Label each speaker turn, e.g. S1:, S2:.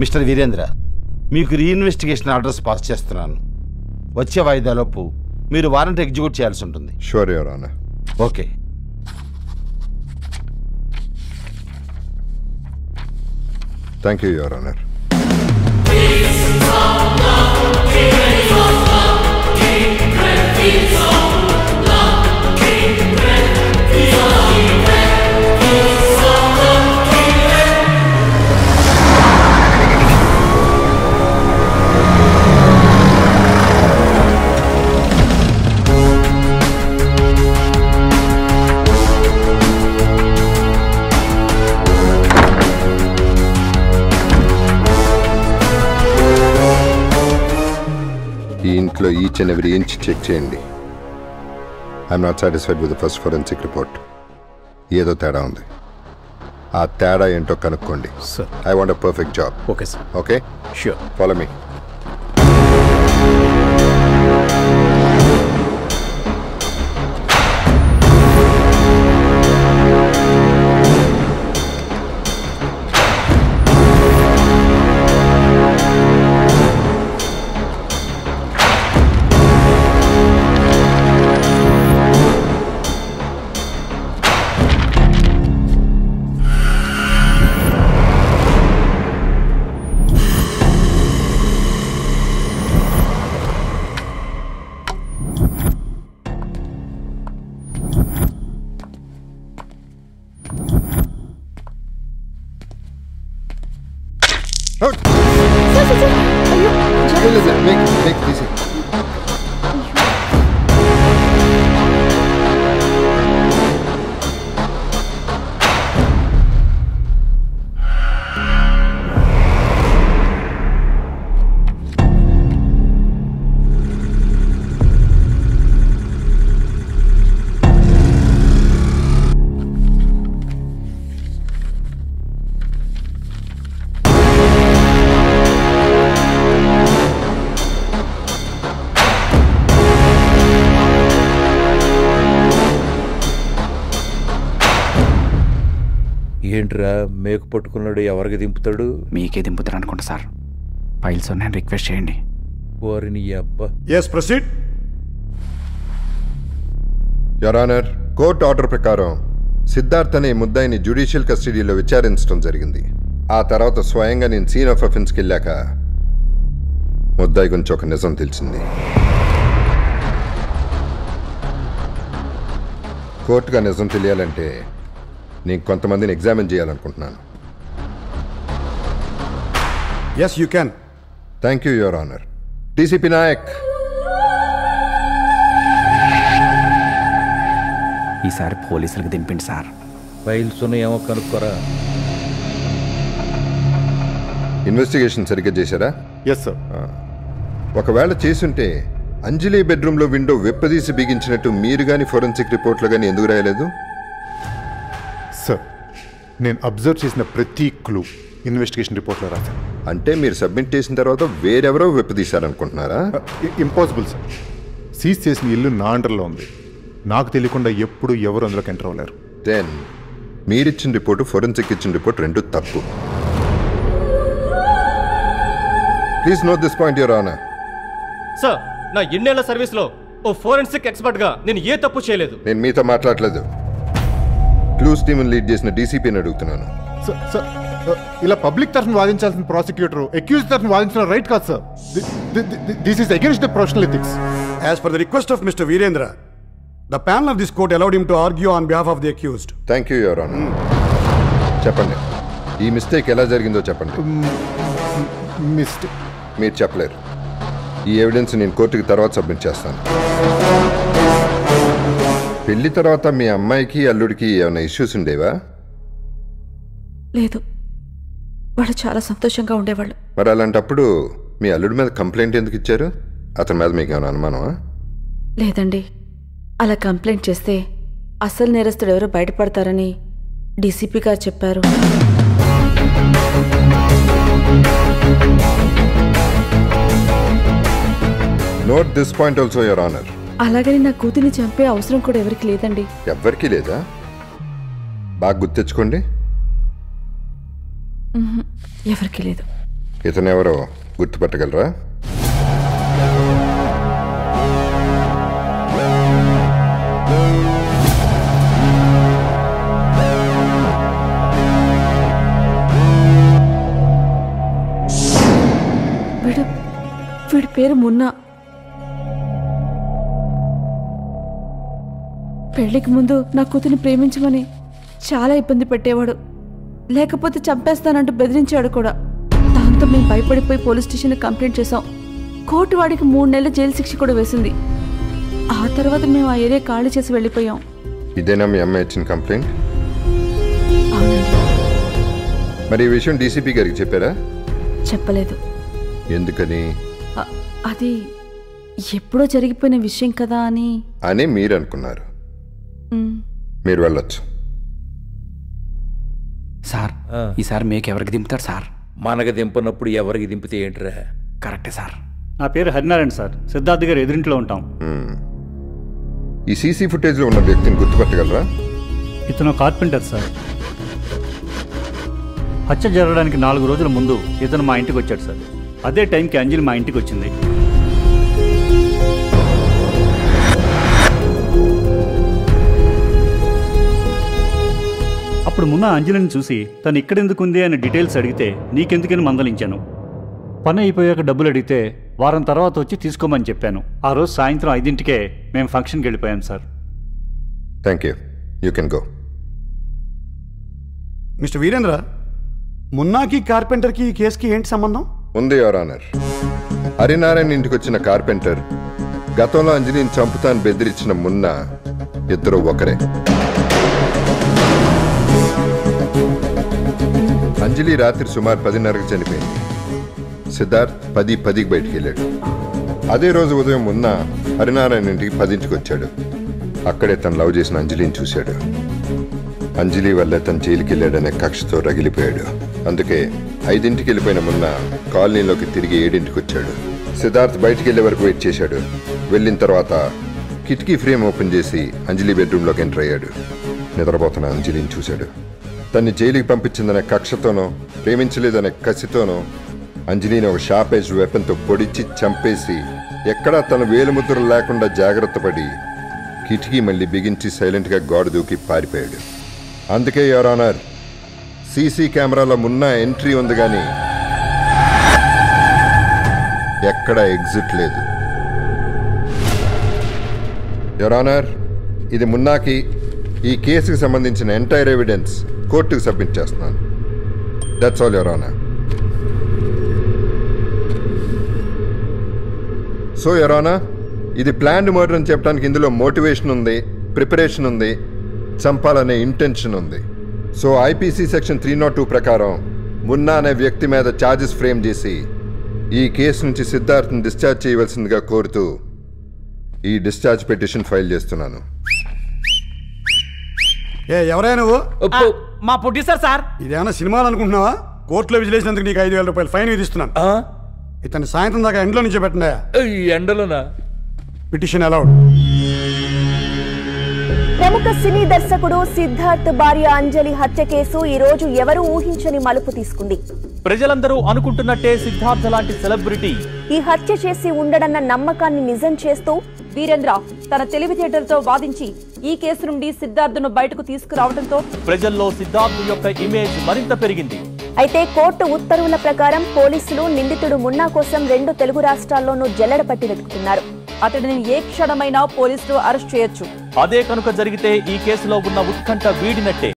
S1: Mister Virendra మీకు reinvestigation orders pass చేస్తున్నాను వచ్చే వాయిదాలోపు మీరు వారెంట్ ఎగ్జిక్యూట్ చేయాల్సి ఉంటుంది
S2: sure your honour
S1: okay
S2: thank you your honour ఈ ఇంట్లో each and every inch check చేయండి I'm not satisfied with the first forensic report ఏదో తేడా ఉంది ఆ తేడా ఏంటో కనుక్కోండి
S3: sir
S2: I want a perfect job
S3: okay sir
S2: okay
S3: sure
S2: follow me
S3: ఏంట్రా మేకు పట్టుకున్నాడు ఎవరికి దింపుతాడు
S4: మీకే దింపుతారు అనుకుంటా సార్ ఫైల్స్ ఉన్నాయని రిక్వెస్ట్ చేయండి
S3: వారిని అబ్బా
S5: yes proceed
S2: your honour court order ప్రకారం సిద్ధార్థ్ అనే ముద్దాయిని జ్యుడిషియల్ కస్టడీలో విచారించడం జరిగింది ఆ తర్వాత స్వయంగా నేను సీన్ ఆఫ్ అఫెన్స్కి వెళ్ళాక ముద్దాయి గురించి ఒక నిజం తెలిసింది కోర్టుగా నిజం తెలియాలంటే నేను కొంతమందిని ఎగ్జామిన్ చేయాలనుకుంటున్నాను
S5: yes you can
S2: thank you your honour DCP Nayak
S4: ఈసారి పోలీసులకు దింపిండి సార్
S3: ఫైల్స్ ఉన్నాయేమో కనుక్కోరా
S2: ఇన్వెస్టిగేషన్ సరిగ్గా చేశారా
S5: ఎస్ సార్
S2: ఒకవేళ చేసుంటే అంజలి బెడ్రూమ్లో విండో వెప్పదీసి బిగించినట్టు మీరు కానీ ఫోరెన్సిక్ రిపోర్ట్లో కానీ ఎందుకు రాయలేదు
S6: సార్ నేను అబ్జర్వ్ చేసిన ప్రతి క్లూ ఇన్వెస్టిగేషన్ రిపోర్ట్లో రాశాను
S2: అంటే మీరు సబ్మిట్ చేసిన తర్వాత వేరెవరో వెప్పదీశారనుకుంటున్నారా
S6: ఇంపాసిబుల్ సార్ సీజ్ చేసిన ఇల్లు నా అండర్లో ఉంది నాకు తెలియకుండా ఎప్పుడు ఎవరు అందులోకి ఎంటర్ అవ్వలేరు
S2: దెన్ మీరిచ్చిన రిపోర్టు ఫోరెన్సిక్ ఇచ్చిన రిపోర్ట్ రెండు తప్పు please note this point your honour
S7: sir నా ఎన్నేళ్ల సర్వీస్లో ఓ ఫోరెన్సిక్ ఎక్స్పర్ట్గా నేను ఏ తప్పు చేయలేదు
S2: నేను మీతో మాట్లాడలేదు క్లూస్ టీమ్ లీడ్ చేసిన డీసీపీని అడుగుతున్నాను
S6: సార్ సార్ ఇలా పబ్లిక్ తరఫున వాదించాల్సిన ప్రాసిక్యూటర్ అక్యూజ్ తరఫున వాదించడం రైట్ కాదు sir this is against the professional ethics
S5: As per the request of Mr. Virendra, the panel of this court allowed him to argue on behalf of the accused.
S2: Thank you your honour చెప్పండి ఈ mistake ఎలా జరిగిందో చెప్పండి
S6: mistake
S2: మీరు చెప్పలేరు ఈ evidence నేను కోర్టుకి తర్వాత సబ్మిట్ చేస్తాను పెళ్లి తర్వాత మీ అమ్మాయికి అల్లుడికి ఏమైనా ఇష్యూస్ ఉండేవా
S8: లేదు వాళ్ళు చాలా సంతోషంగా ఉండేవాళ్ళు
S2: మరి అలాంటప్పుడు మీ అల్లుడి మీద కంప్లైంట్ ఎందుకు ఇచ్చారు అతని మీద మీకు ఏమైనా అనుమానమా
S8: లేదండి అలా కంప్లైంట్ చేస్తే అసలు నేరస్తుడు ఎవరో బయటపడతారని డీసీపీ గారు చెప్పారు
S2: note this point also your honour
S8: అలాగని నా కూతుర్ని చంపే అవసరం కూడా ఎవరికి లేదండి
S2: ఎవ్వరికీ లేదా బాగా గుర్తెచ్చుకోండి
S8: మ్హూ. ఎవరికి లేదు
S2: ఇతనెవరో గుర్తుపట్టగలరా
S8: వీడు వీడి పేరు మున్నా పెళ్లికి ముందు నా కూతురిని ప్రేమించమని చాలా ఇబ్బంది పెట్టేవాడు లేకపోతే చంపేస్తానంటూ బెదిరించాడు కూడా దాంతో మేము భయపడిపోయి పోలీస్ స్టేషన్లో కంప్లైంట్ చేశాం కోర్టు వాడికి మూడు నెలల జైలు శిక్ష కూడా వేసింది ఆ తర్వాత మేము ఆ ఏరియా ఖాళీ చేసి వెళ్ళిపోయాం
S2: ఇదేనా మీ అమ్మాయి ఇచ్చిన కంప్లైంట్
S8: అవునండి
S2: మరి ఈ విషయం డీసీపీ గారికి చెప్పారా
S8: చెప్పలేదు
S2: ఎందుకని
S8: అ- అది ఎప్పుడో జరిగిపోయిన విషయం కదా అని
S2: అని మీరు అనుకున్నారు
S8: మ్,
S2: మీరు వెళ్ళొచ్చు
S4: సార్ ఈసారి మీకు ఎవరికి దింపుతారు సార్
S3: మనకు దింపనప్పుడు ఎవరికి దింపితే ఏంట్రా
S4: కరెక్టే సార్
S9: నా పేరు హరినారాయణ సార్ సిద్ధార్థ్ గారు ఎదురింట్లో ఉంటాం
S2: మ్మ్. ఈ సీసీ ఫుటేజ్లో ఉన్న వ్యక్తిని గుర్తుపట్టగలరా
S9: ఇతను కార్పెంటర్ సార్ హత్య జరగడానికి నాలుగు రోజుల ముందు ఇతను మా ఇంటికి వచ్చాడు సార్ అదే టైంకి అంజలి మా ఇంటికి వచ్చింది అప్పుడు మున్న అంజలిని చూసి తను ఇక్కడెందుకు ఉంది అని డీటెయిల్స్ అడిగితే నీకెందుకని మందలించాను పని అయిపోయాక డబ్బులు అడిగితే వారం తర్వాత వచ్చి తీసుకోమని చెప్పాను ఆ రోజు సాయంత్రం ఐదింటికే మేము ఫంక్షన్కి వెళ్ళిపోయాం sir
S2: thank you you can go
S5: mister Virendra మున్నాకి కార్పెంటర్కి ఈ కేసుకి ఏంటి సంబంధం
S2: ఉంది యువర్ ఆనర్ హరినారాయణ ఇంటికి వచ్చిన కార్పెంటర్ గతంలో అంజలిని చంపుతాను బెదిరించిన మున్న ఇద్దరు ఒకరే అంజలి రాత్రి సుమారు పదిన్నరకు చనిపోయింది సిద్ధార్థ్ పది పదికి బయటికి వెళ్ళాడు అదే రోజు ఉదయం మున్న హరినారాయణ ఇంటికి పదింటికి వచ్చాడు అక్కడే తను లవ్ చేసిన అంజలిని చూశాడు అంజలి వల్ల తను జైలుకి వెళ్ళాడనే కక్షతో రగిలిపోయాడు అందుకే ఐదింటికి వెళ్ళిపోయిన మున్న కాలనీలోకి తిరిగి ఏడింటికి వచ్చాడు సిద్ధార్థ్ బయటికి వెళ్ళే వరకు వెయిట్ చేశాడు వెళ్ళిన తర్వాత కిటికీ ఫ్రేమ్ ఓపెన్ చేసి అంజలి బెడ్రూమ్లోకి ఎంటర్ అయ్యాడు నిద్రపోతున్న అంజలిని చూశాడు తన్ని జైలుకి పంపించిందనే కక్షతోనో ప్రేమించలేదనే కసితోనో అంజలిని ఒక షార్పేజ్ వెపన్తో పొడిచి చంపేసి ఎక్కడా తన వేలుముద్రలు లేకుండా జాగ్రత్త పడి కిటికీ మళ్ళీ బిగించి సైలెంట్గా గోడ దూకి పారిపోయాడు అందుకే యువర్ ఆనర్ సీసీ కెమెరాలో మున్న ఎంట్రీ ఉంది కానీ ఎక్కడ ఎగ్జిట్ లేదు యువర్ ఆనర్ ఇది మున్నాకి ఈ కేసుకి సంబంధించిన ఎంటైర్ ఎవిడెన్స్ కోర్టుకు సబ్మిట్ చేస్తున్నాను that's all your honour so ఎరానా ఇది ప్లాన్డ్ మర్డర్ అని చెప్పడానికి ఇందులో మోటివేషన్ ఉంది ప్రిపరేషన్ ఉంది చంపాలనే ఇంటెన్షన్ ఉంది so IPC section three not two ప్రకారం మున్నా అనే వ్యక్తి మీద ఛార్జెస్ ఫ్రేమ్ చేసి ఈ కేసు నుంచి సిద్ధార్థ్ని డిశ్చార్జ్ చేయవలసిందిగా కోరుతూ ఈ డిశ్చార్జ్ పిటిషన్ ఫైల్ చేస్తున్నాను
S5: ఏ ఎవరైనా నువ్వు
S7: మా ప్రొడ్యూసర్ సార్
S5: ఇదేమన్నా సినిమాలు అనుకుంటున్నావా కోర్టులో విజిలేసినందుకు నీకు ఐదు వేల రూపాయలు ఫైన్ విధిస్తున్నాను ఇతన్ని సాయంత్రం దాకా ఎండ్లో నుంచో పెట్టండి
S3: ఎండలోనా
S5: పిటిషన్ అలౌడ్
S10: ప్రముఖ సినీ దర్శకుడు సిద్ధార్థ్ భార్య అంజలి హత్య కేసు ఈ రోజు ఎవరూ ఊహించని మలుపు తీసుకుంది
S7: ప్రజలందరూ అనుకుంటున్నట్టే సిద్ధార్థ లాంటి సెలబ్రిటీ
S10: ఈ హత్య చేసి ఉండడన్న నమ్మకాన్ని నిజం చేస్తూ
S11: వీరేంద్ర తన తెలివితేటలతో వాదించి ఈ కేసు నుండి సిద్ధార్థను బయటకు తీసుకురావడంతో
S7: ప్రజల్లో సిద్ధార్థ్ యొక్క ఇమేజ్ మరింత పెరిగింది
S10: అయితే కోర్టు ఉత్తర్వుల ప్రకారం పోలీసులు నిందితుడు మున్నా కోసం రెండు తెలుగు రాష్ట్రాల్లోనూ జల్లెడ పట్టి వెతుకుతున్నారు
S11: అతడిని ఏ క్షణమైనా పోలీసులు అరెస్ట్ చేయొచ్చు
S7: అదే కనుక జరిగితే ఈ కేసులో ఉన్న ఉత్కంఠ వీడినట్టే